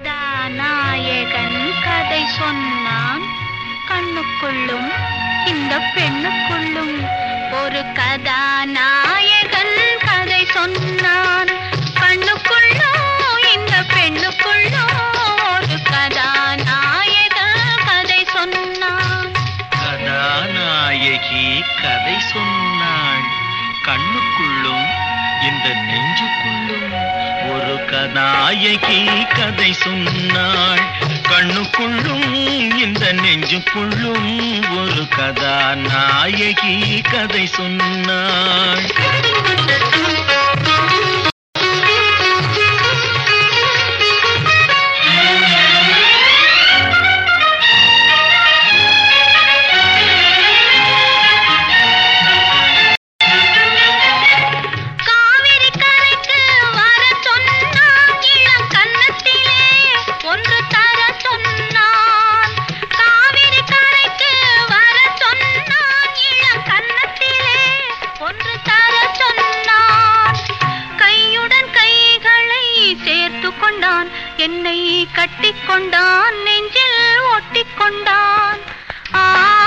கதாநாயகன் கதை சொன்னான் கண்ணுக்குள்ளும் இந்த பெண்ணுக்குள்ளும் ஒரு கதாநாயகன் கதை சொன்னான் கண்ணுக்குள்ளும் இந்த பெண்ணுக்குள்ளும் ஒரு கதாநாயகன் கதை சொன்னான் கதாநாயகி கதை சொன்னாள் கண்ணுக்குள்ளும் இந்த நெஞ்சுக்குள்ளும் ஒரு கதாயகி கதை சொன்னாள் கண்ணுக்குள்ளும் இந்த நெஞ்சுக்குள்ளும் ஒரு கதாநாயகி கதை சொன்னாள் காவிரி கரைக்கு வர சொன்னான் இளம் கன்னத்திலே ஒன்று தர சொன்னான் காவிரி கரைக்கு வர சொன்னான் இளம் கன்னத்திலே ஒன்று தர சொன்னான் கையுடன் கைகளை சேர்த்து கொண்டான் என்னை கட்டிக்கொண்டான் நெஞ்சில் ஒட்டிக்கொண்டான் ஆ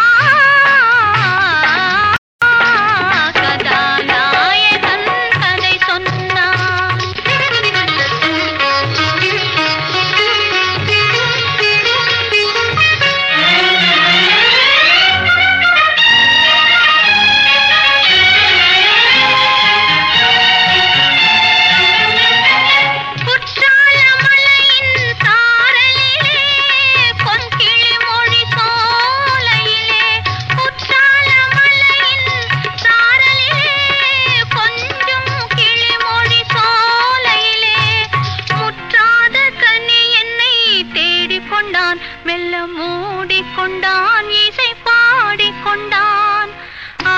கதாநாயகன் கதை சொன்னான் குற்றால மலையின் சாரலிலே பொன்கிளி மொழி சோலையிலே குற்றால மலையின் சாரலிலே கொஞ்சம் கிளிமொழி சோலையிலே முற்றாத கனி என்னை தேடிக் கொண்டான் மெல்ல மூடிக்கொண்டான் இசை பாடிக்கொண்டான் ஆ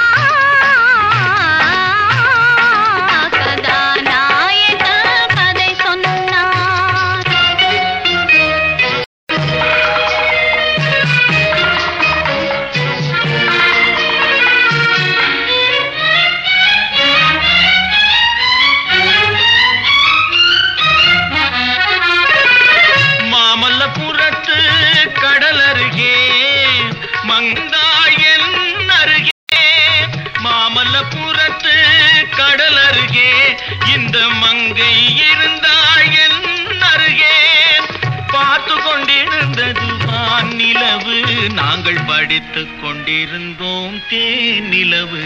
கதாநாயகன் கதை சொன்னான் மாமல்லபுரத்து கடல் அருகே மங்காய் என் அருகே மாமல்லபுரத்து கடல் அருகே இந்த மங்கை இருந்தாள் என் அருகே பார்த்து கொண்டிருந்தது வான் நிலவு நாங்கள் படித்துக் கொண்டிருந்தோம் தேன் நிலவு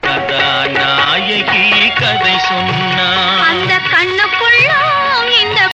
கதாநாயகி கதை சொன்னான் அந்த கண்ணுக்குள்ளும் இந்த